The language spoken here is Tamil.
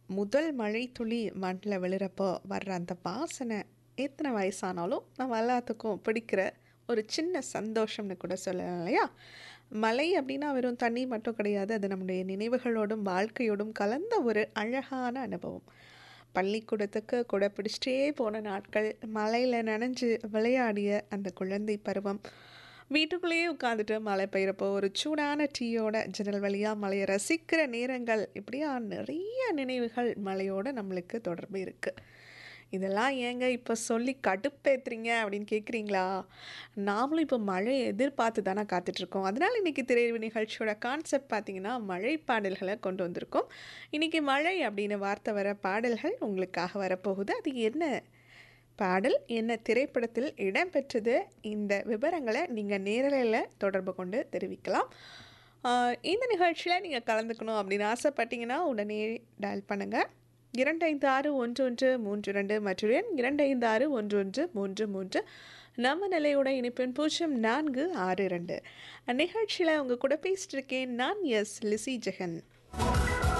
முதல் மழை துளி மண்ணில் விழுறப்போ வர்ற அந்த வாசனை எத்தனை வயசானாலும் நம்ம எல்லாத்துக்கும் பிடிக்கிற ஒரு சின்ன சந்தோஷம்னு கூட சொல்லலாம் இல்லையா மழை அப்படின்னா வெறும் தண்ணி மட்டும் கிடையாது அது நம்முடைய நினைவுகளோடும் வாழ்க்கையோடும் கலந்த ஒரு அழகான அனுபவம் பள்ளிக்கூடத்துக்கு குடை பிடிச்சிட்டே போன நாட்கள் மழையில் நனைஞ்சு விளையாடிய அந்த குழந்தை பருவம் வீட்டுக்குள்ளேயே உட்காந்துட்டு மழை பெய்கிறப்போ ஒரு சூடான டீயோட ஜன்னல் வழியாக மழையை ரசிக்கிற நேரங்கள் இப்படியா நிறைய நினைவுகள் மழையோட நம்மளுக்கு தொடர்பு இருக்குது இதெல்லாம் ஏங்க இப்போ சொல்லி கடுப்பேத்துறீங்க அப்படின்னு கேட்குறீங்களா நாமளும் இப்போ மழையை எதிர்பார்த்து தானே காத்துட்ருக்கோம் அதனால் இன்றைக்கி திரையரங்கு நிகழ்ச்சியோட கான்செப்ட் பார்த்திங்கன்னா மழை பாடல்களை கொண்டு வந்திருக்கோம் இன்றைக்கி மழை அப்படின்னு வார்த்தை வர பாடல்கள் உங்களுக்காக வரப்போகுது அது என்ன பாடல் என்ன திரைப்படத்தில் இடம்பெற்றது இந்த விவரங்களை நீங்கள் நேரலையில் தொடர்பு கொண்டு தெரிவிக்கலாம் ஆஹ் இந்த நிகழ்ச்சியில் நீங்கள் கலந்துக்கணும் அப்படின்னு ஆசைப்பட்டீங்கன்னா உடனே டயல் பண்ணுங்கள் இரண்டு ஐந்து ஆறு ஒன்று ஒன்று மூன்று ரெண்டு மற்றும் எண் இரண்டு ஐந்து ஆறு ஒன்று ஒன்று மூன்று மூன்று நம்ம நிலையோட இணைப்பின் பூஜ்ஜியம் நான்கு ஆறு ரெண்டு நிகழ்ச்சியில் உங்கள் கூட பேசிட்டு இருக்கேன் நான் எஸ் லிசி ஜெகன்